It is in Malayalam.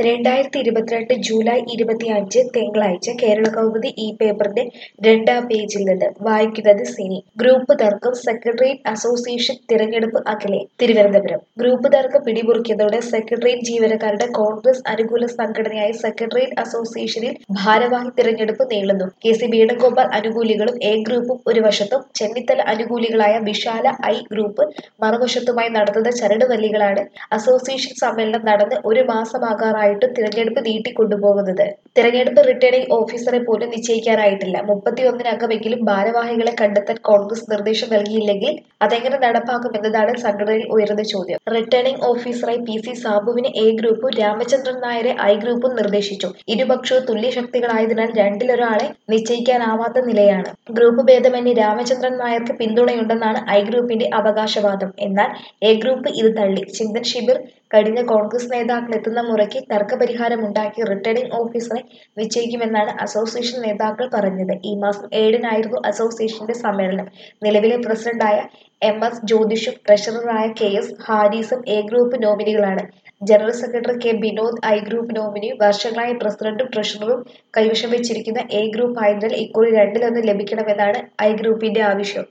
രണ്ടായിരത്തി ഇരുപത്തിരണ്ട് ജൂലൈ ഇരുപത്തിയഞ്ച് തിങ്കളാഴ്ച കേരളകൗമുദി ഈ പേപ്പറിന്റെ രണ്ടാം പേജിൽ നിന്ന് വായിക്കുന്നത് സിനി ഗ്രൂപ്പ് തർക്കം സെക്രട്ടേറിയറ്റ് അസോസിയേഷൻ തിരഞ്ഞെടുപ്പ് അകലെ തിരുവനന്തപുരം ഗ്രൂപ്പ് തർക്കം പിടിമുറുക്കിയതോടെ സെക്രട്ടേറിയറ്റ് ജീവനക്കാരുടെ കോൺഗ്രസ് അനുകൂല സംഘടനയായ സെക്രട്ടേറിയറ്റ് അസോസിയേഷനിൽ ഭാരവാഹി തിരഞ്ഞെടുപ്പ് നീളുന്നു കെ സി വേണുഗോപാൽ അനുകൂലികളും എ ഗ്രൂപ്പും ഒരു വശത്തും ചെന്നിത്തല അനുകൂലികളായ വിശാല ഐ ഗ്രൂപ്പ് മറുവശത്തുമായി നടത്തുന്ന ചരടുവല്ലികളാണ് അസോസിയേഷൻ സമ്മേളനം നടന്ന് ഒരു മാസമാകാറായിട്ടും തിരഞ്ഞെടുപ്പ് നീട്ടിക്കൊണ്ടുപോകുന്നത് തിരഞ്ഞെടുപ്പ് റിട്ടേണിംഗ് ഓഫീസറെ പോലും നിശ്ചയിക്കാനായിട്ടില്ല മുപ്പത്തിയൊന്നിനകമെങ്കിലും ഭാരവാഹികളെ കണ്ടെത്താൻ കോൺഗ്രസ് നിർദ്ദേശം നൽകിയില്ലെങ്കിൽ അതെങ്ങനെ നടപ്പാക്കുമെന്നതാണ് സംഘടനയിൽ ഉയർന്ന ചോദ്യം റിട്ടേണിംഗ് ഓഫീസറായി പി സി സാബുവിനെ എ ഗ്രൂപ്പും രാമചന്ദ്രൻ നായരെ ഐ ഗ്രൂപ്പും നിർദ്ദേശിച്ചു ഇരുപക്ഷവും തുല്യശക്തികളായതിനാൽ രണ്ടിലൊരാളെ നിശ്ചയിക്കാനാവാത്ത നിലയാണ് ഗ്രൂപ്പ് ഭേദമന്യേ രാമചന്ദ്രൻ നായർക്ക് പിന്തുണയുണ്ടെന്നാണ് ഐ ഗ്രൂപ്പിന്റെ അവകാശവാദം എന്നാൽ എ ഗ്രൂപ്പ് ഇത് തള്ളി ചിന്തൻ ഷിബിർ കഴിഞ്ഞ കോൺഗ്രസ് നേതാക്കൾ എത്തുന്ന മുറയ്ക്ക് തർക്കപരിഹാരമുണ്ടാക്കി റിട്ടേണിംഗ് ഓഫീസറെ നിശ്ചയിക്കുമെന്നാണ് അസോസിയേഷൻ നേതാക്കൾ പറഞ്ഞത് ഈ മാസം ഏഴിനായിരുന്നു അസോസിയേഷന്റെ സമ്മേളനം നിലവിലെ പ്രസിഡന്റായ എം എസ് ജ്യോതിഷും ട്രഷററായ കെ എസ് ഹാരിസും എ ഗ്രൂപ്പ് നോമിനികളാണ് general secretary K Binod I group നോമിനിയും വർഷങ്ങളായി പ്രസിഡന്റും ട്രഷററും കൈവശം വെച്ചിരിക്കുന്ന എ ഗ്രൂപ്പ് ആയതിനാൽ ഇക്കുറി രണ്ടിലൊന്ന് ലഭിക്കണമെന്നാണ് ഐ ഗ്രൂപ്പിന്റെ ആവശ്യം